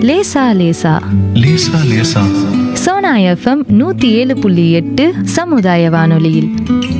லேசா லேசா லேசா லேசா சோனா எஃப்எம் நூத்தி ஏழு புள்ளி எட்டு சமுதாய வானொலியில்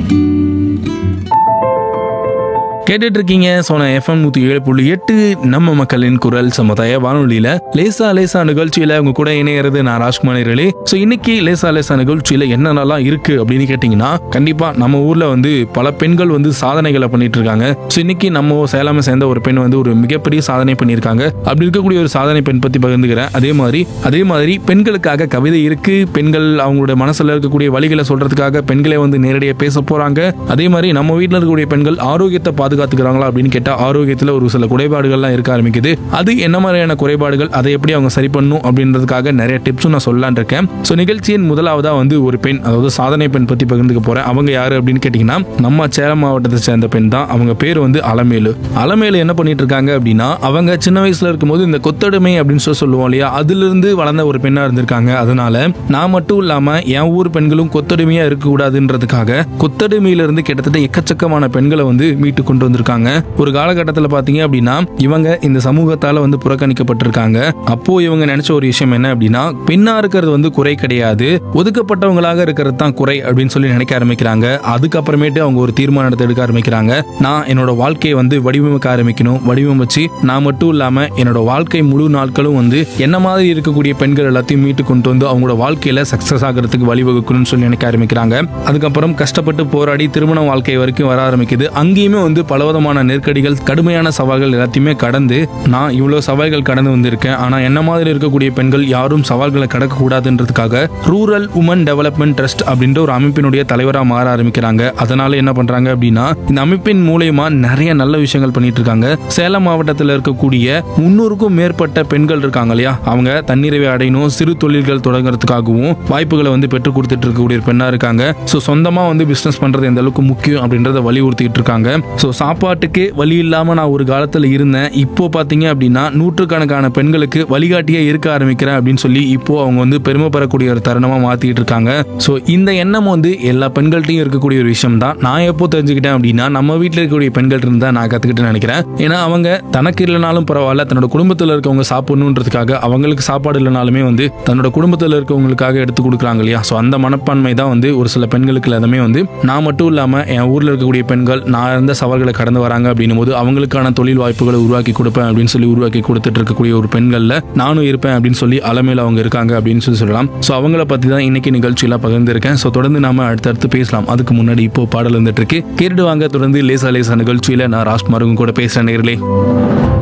கேட்டுட்டு இருக்கீங்க சோனா எஃப்எம் நூற்றி ஏழு புள்ளி எட்டு நம்ம மக்களின் குரல் சமுதாய வானொலியில லேசா லேசா நிகழ்ச்சியில உங்க கூட இணையிறது நான் ராஜ்குமார் இரளே ஸோ இன்னைக்கு லேசா லேசா நிகழ்ச்சியில என்னென்னலாம் இருக்கு அப்படின்னு கேட்டிங்கன்னா கண்டிப்பா நம்ம ஊர்ல வந்து பல பெண்கள் வந்து சாதனைகளை பண்ணிட்டு இருக்காங்க ஸோ இன்னைக்கு நம்ம சேலமை சேர்ந்த ஒரு பெண் வந்து ஒரு மிகப்பெரிய சாதனை பண்ணியிருக்காங்க அப்படி இருக்கக்கூடிய ஒரு சாதனை பெண் பத்தி பகிர்ந்துக்கிறேன் அதே மாதிரி அதே மாதிரி பெண்களுக்காக கவிதை இருக்கு பெண்கள் அவங்களோட மனசுல இருக்கக்கூடிய வழிகளை சொல்றதுக்காக பெண்களே வந்து நேரடியாக பேச போறாங்க அதே மாதிரி நம்ம வீட்டில் இருக்கக்கூடிய பெண்கள் ஆரோக்கியத்தை பாதுகாத்துக்கிறாங்களா அப்படின்னு கேட்டா ஆரோக்கியத்தில் ஒரு சில குறைபாடுகள்லாம் இருக்க ஆரம்பிக்குது அது என்ன மாதிரியான குறைபாடுகள் அதை எப்படி அவங்க சரி பண்ணணும் அப்படின்றதுக்காக நிறைய டிப்ஸும் நான் சொல்லலான் இருக்கேன் ஸோ நிகழ்ச்சியின் முதலாவதா வந்து ஒரு பெண் அதாவது சாதனை பெண் பத்தி பகிர்ந்துக்க போறேன் அவங்க யாரு அப்படின்னு கேட்டீங்கன்னா நம்ம சேலம் மாவட்டத்தை சேர்ந்த பெண் தான் அவங்க பேர் வந்து அலமேலு அலமேலு என்ன பண்ணிட்டு இருக்காங்க அப்படின்னா அவங்க சின்ன வயசுல இருக்கும்போது இந்த கொத்தடிமை அப்படின்னு சொல்லி சொல்லுவோம் இல்லையா அதுல இருந்து வளர்ந்த ஒரு பெண்ணா இருந்திருக்காங்க அதனால நான் மட்டும் இல்லாம என் ஊர் பெண்களும் கொத்தடிமையா இருக்கக்கூடாதுன்றதுக்காக கொத்தடிமையில இருந்து கிட்டத்தட்ட எக்கச்சக்கமான பெண்களை வந்து மீட்டு கொண்டு வந்திருக்காங்க ஒரு காலகட்டத்தில் பாத்தீங்க அப்படின்னா இவங்க இந்த சமூகத்தால வந்து புறக்கணிக்கப்பட்டிருக்காங்க அப்போ இவங்க நினைச்ச ஒரு விஷயம் என்ன அப்படின்னா பெண்ணா இருக்கிறது வந்து குறை கிடையாது ஒதுக்கப்பட்டவங்களாக இருக்கிறது தான் குறை அப்படின்னு சொல்லி நினைக்க ஆரம்பிக்கிறாங்க அதுக்கப்புறமேட்டு அவங்க ஒரு தீர்மானத்தை எடுக்க ஆரம்பிக்கிறாங்க நான் என்னோட வாழ்க்கையை வந்து வடிவமைக்க ஆரம்பிக்கணும் வடிவமைச்சு நான் மட்டும் இல்லாம என்னோட வாழ்க்கை முழு நாட்களும் வந்து என்ன மாதிரி இருக்கக்கூடிய பெண்கள் எல்லாத்தையும் மீட்டு கொண்டு வந்து அவங்களோட வாழ்க்கையில சக்சஸ் ஆகிறதுக்கு வழிவகுக்கணும்னு சொல்லி நினைக்க ஆரம்பிக்கிறாங்க அதுக்கப்புறம் கஷ்டப்பட்டு போராடி திருமண வாழ்க்கை வரைக்கும் வர ஆரம்பிக்குது அங்கேயுமே வந்து பலவிதமான நெருக்கடிகள் கடுமையான சவால்கள் எல்லாத்தையுமே கடந்து நான் இவ்வளவு சவால்கள் கடந்து வந்திருக்கேன் ஆனா என்ன மாதிரி இருக்கக்கூடிய பெண்கள் யாரும் சவால்களை கடக்க கூடாதுன்றதுக்காக ரூரல் உமன் டெவலப்மெண்ட் ட்ரஸ்ட் அப்படின்ற ஒரு அமைப்பினுடைய தலைவரா மாற ஆரம்பிக்கிறாங்க அதனால என்ன பண்றாங்க அப்படின்னா இந்த அமைப்பின் மூலயமா நிறைய நல்ல விஷயங்கள் பண்ணிட்டு இருக்காங்க சேலம் மாவட்டத்தில் இருக்கக்கூடிய முன்னூறுக்கும் மேற்பட்ட பெண்கள் இருக்காங்க இல்லையா அவங்க தன்னிறைவை அடையணும் சிறு தொழில்கள் தொடங்குறதுக்காகவும் வாய்ப்புகளை வந்து பெற்றுக் கொடுத்துட்டு இருக்கக்கூடிய ஒரு பெண்ணா இருக்காங்க ஸோ சொந்தமா வந்து பிசினஸ் பண்றது எந்த அளவுக்கு முக்கியம் அப்படின்றத வலியுறுத்திட்டு இருக்காங்க ஸோ சாப்பாட்டுக்கு வழி இல்லாம நான் ஒரு காலத்துல இருந்தேன் இப்போ பாத்தீங்க அப்படின்னா நூற்றுக்கணக்கான பெண்களுக்கு வழிகாட்டியே இருக்க ஆரம்பிக்கிறேன் அப்படின்னு சொல்லி இப்போ அவங்க வந்து பெருமை பெறக்கூடிய ஒரு தருணமா மாத்திட்டு இருக்காங்க ஸோ இந்த எண்ணம் வந்து எல்லா பெண்கள்ட்டையும் இருக்கக்கூடிய ஒரு விஷயம் தான் நான் எப்போ தெரிஞ்சுக்கிட்டேன் அப்படின்னா நம்ம வீட்டில் இருக்கக்கூடிய பெண்கள் இருந்தா நான் கத்துக்கிட்டேன்னு நினைக்கிறேன் ஏன்னா அவங்க தனக்கு இல்லைனாலும் பரவாயில்ல தன்னோட குடும்பத்தில் இருக்கவங்க சாப்பிடணுன்றதுக்காக அவங்களுக்கு சாப்பாடு இல்லைனாலுமே வந்து தன்னோட குடும்பத்தில் இருக்கவங்களுக்காக எடுத்து கொடுக்குறாங்க இல்லையா ஸோ அந்த மனப்பான்மை தான் வந்து ஒரு சில பெண்களுக்கு எல்லாமே வந்து நான் மட்டும் இல்லாமல் என் ஊரில் இருக்கக்கூடிய பெண்கள் நான் இருந்த சவால்களை கடந்து வராங்க அப்படின்னும் போது அவங்களுக்கான தொழில் வாய்ப்புகளை உருவாக்கி கொடுப்பேன் அப்படின்னு சொல்லி உருவாக்கி கொடுத்துட்டு இருக்கக்கூடிய ஒரு பெண்களில் நானும் இருப்பேன் அப்படின்னு சொல்லி அலமையில் அவங்க இருக்காங்க அப்படின்னு சொல்லி சொல்லலாம் ஸோ அவங்கள பற்றி தான் இன்னைக்கு நிகழ்ச்சியில பகிர்ந்திருக்கேன் ஸோ தொடர்ந்து நாம அடுத்தடுத்து பேசலாம் அதுக்கு முன்னாடி இப்போ பாடல் வந்துட்டு இருக்கு கேட்டுட்டு வாங்க தொடர்ந்து லேசா லேசா நிகழ்ச்சியில நான் ராஜ்குமாரும் கூட பேசுறேன் நேர்களே